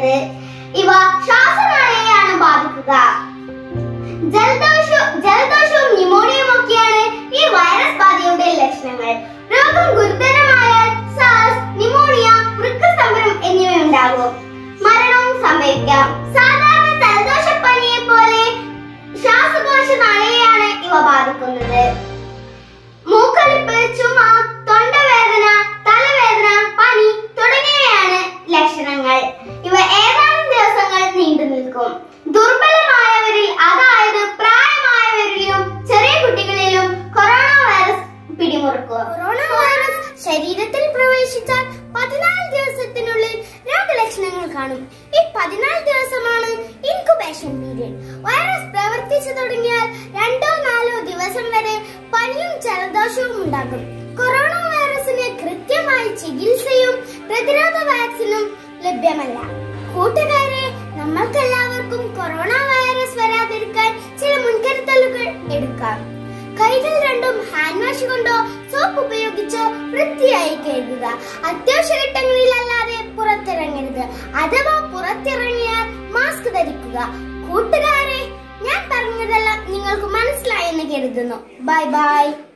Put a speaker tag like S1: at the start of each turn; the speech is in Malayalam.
S1: തുടങ്ങിയത് ഇവ ശ്വാസനാളിയെയാണ് ബാധിക്കുക ജലദോഷവും ജലദോഷവും ന്യൂമോണിയയും ഒക്കെയാണ് ഈ വൈറസ് ബാധയുടെ ലക്ഷണങ്ങൾ രോഗം ഗുരുതരമായാൽ സാസ് ന്യൂമോണിയ വൃക്കസ്തംഭനം എന്നിവ ഉണ്ടാകും മരണവും സംഭവിക്കാം സാധാരണ ജലദോഷപ്പനിയെ പോലെ ശ്വാസകോശ നാളിയെയാണ് ഇവ ബാധിക്കുന്നത് മൂക്കൊലിപ്പ് ചുമ തൊണ്ടവേദന തലവേദന പനി തുടങ്ങിയവയാണ് ലക്ഷണങ്ങൾ ഇവ ഏതാനും ദിവസങ്ങൾ നീണ്ടു നിൽക്കും ദുർബലമായവരിൽ അതായത് പ്രായമായവരിലും ചെറിയ കുട്ടികളിലും കൊറോണ വൈറസ് പിടിമുറുക്കും കൊറോണ വൈറസ് ശരീരത്തിൽ പ്രവേശിച്ചാൽ പതിനാല് ദിവസത്തിനുള്ളിൽ രോഗലക്ഷണങ്ങൾ കാണും ഈ പതിനാല് ദിവസമാണ് ഇൻകുബേഷൻ പീരീഡ് വൈറസ് പ്രവർത്തിച്ചു തുടങ്ങിയാൽ രണ്ടോ നാലോ ദിവസം വരെ പനിയും ജലദോഷവും ഉണ്ടാകും കൊറോണ വൈറസിന് കൃത്യമായി ചികിത്സയും പ്രതിരോധ വാക്സിനും ലഭ്യമല്ല കൂട്ടുകാരെ നമ്മൾക്കെല്ലാവർക്കും കൊറോണ വൈറസ് വരാതിരിക്കാൻ ചില മുൻകരുതലുകൾ എടുക്കാം കൈകൾ രണ്ടും ഹാൻഡ് വാഷ് കൊണ്ടോ സോപ്പ് ഉപയോഗിച്ചോ വൃത്തിയായി കഴുകുക അത്യാവശ്യ ഘട്ടങ്ങളിലല്ലാതെ പുറത്തിറങ്ങരുത് അഥവാ പുറത്തിറങ്ങിയാൽ മാസ്ക് ധരിക്കുക കൂട്ടുകാരെ ഞാൻ പറഞ്ഞതെല്ലാം നിങ്ങൾക്ക് മനസ്സിലായെന്ന് കരുതുന്നു ബൈ ബൈ